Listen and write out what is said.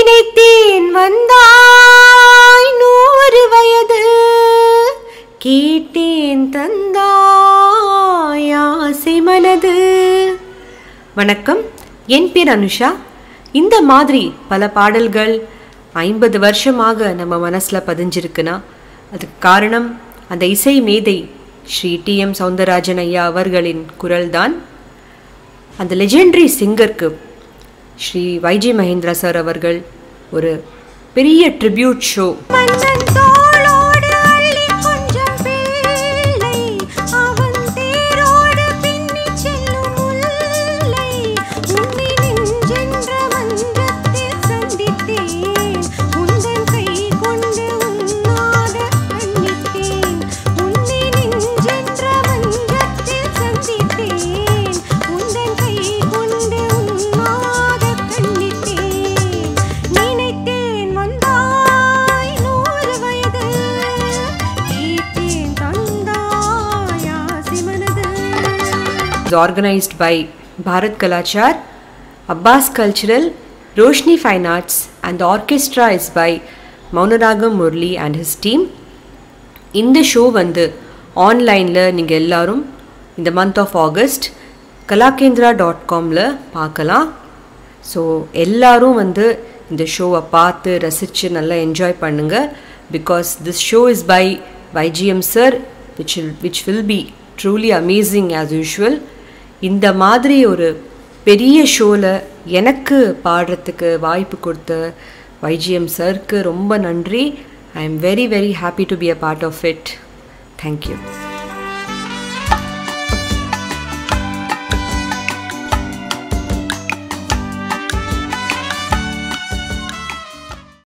நினைத்தேன் வந்தாய் நூறு வயது கேட்டேன் தந்தாய் ஆசை மனது வணக்கம் என் பேர் அனுஷா இந்த மாதிரி பல பாடல்கள் ஐம்பது வருஷமாக நம்ம மனசில் பதிஞ்சிருக்குன்னா அதுக்கு காரணம் அந்த இசை மேதை ஸ்ரீ டி எம் சவுந்தரராஜன் ஐயா அவர்களின் குரல்தான் அந்த லெஜெண்டரி சிங்கருக்கு ஸ்ரீ வைஜி மகேந்திரா சார் அவர்கள் ஒரு பெரிய ட்ரிபியூட் ஷோ மன்னன் தோளோடு அள்ளி கொஞ்சம் பிள்ளை அவன் தேரோடு பின்னிச் செல்லும் முல்லை உன்னை நெஞ்சென்ற மன்றத்தில் சந்தித்தேன் உந்தன் கை கொண்டு உன்னாக கண்ணித்தேன் உன்னை நெஞ்சென்ற மன்றத்தில் சந்தித்தேன் உந்தன் கை கொண்டு உன்னாக கண்ணித்தேன் நினைத்தேன் வந்தாய் நூறு வயது கேட்டேன் தந்தாய் ஆசை மனது is organized by Bharat Kalachar, Abbas Cultural, Roshni Fine Arts, and the orchestra is by Maunaragam Murli and his team. இந்த ஷோ வந்து ஆன்லைனில் நீங்கள் எல்லாரும் இந்த month of August Kalakendra dot காமில் பார்க்கலாம் ஸோ எல்லாரும் வந்து இந்த ஷோவை பார்த்து ரசித்து நல்லா என்ஜாய் பண்ணுங்கள் because this show is by YGM sir which which will be truly amazing as usual இந்த மாதிரி ஒரு பெரிய ஷோவில் எனக்கு பாடுறதுக்கு வாய்ப்பு கொடுத்த வைஜிஎம் சருக்கு ரொம்ப நன்றி I am very very happy to be a part of it thank you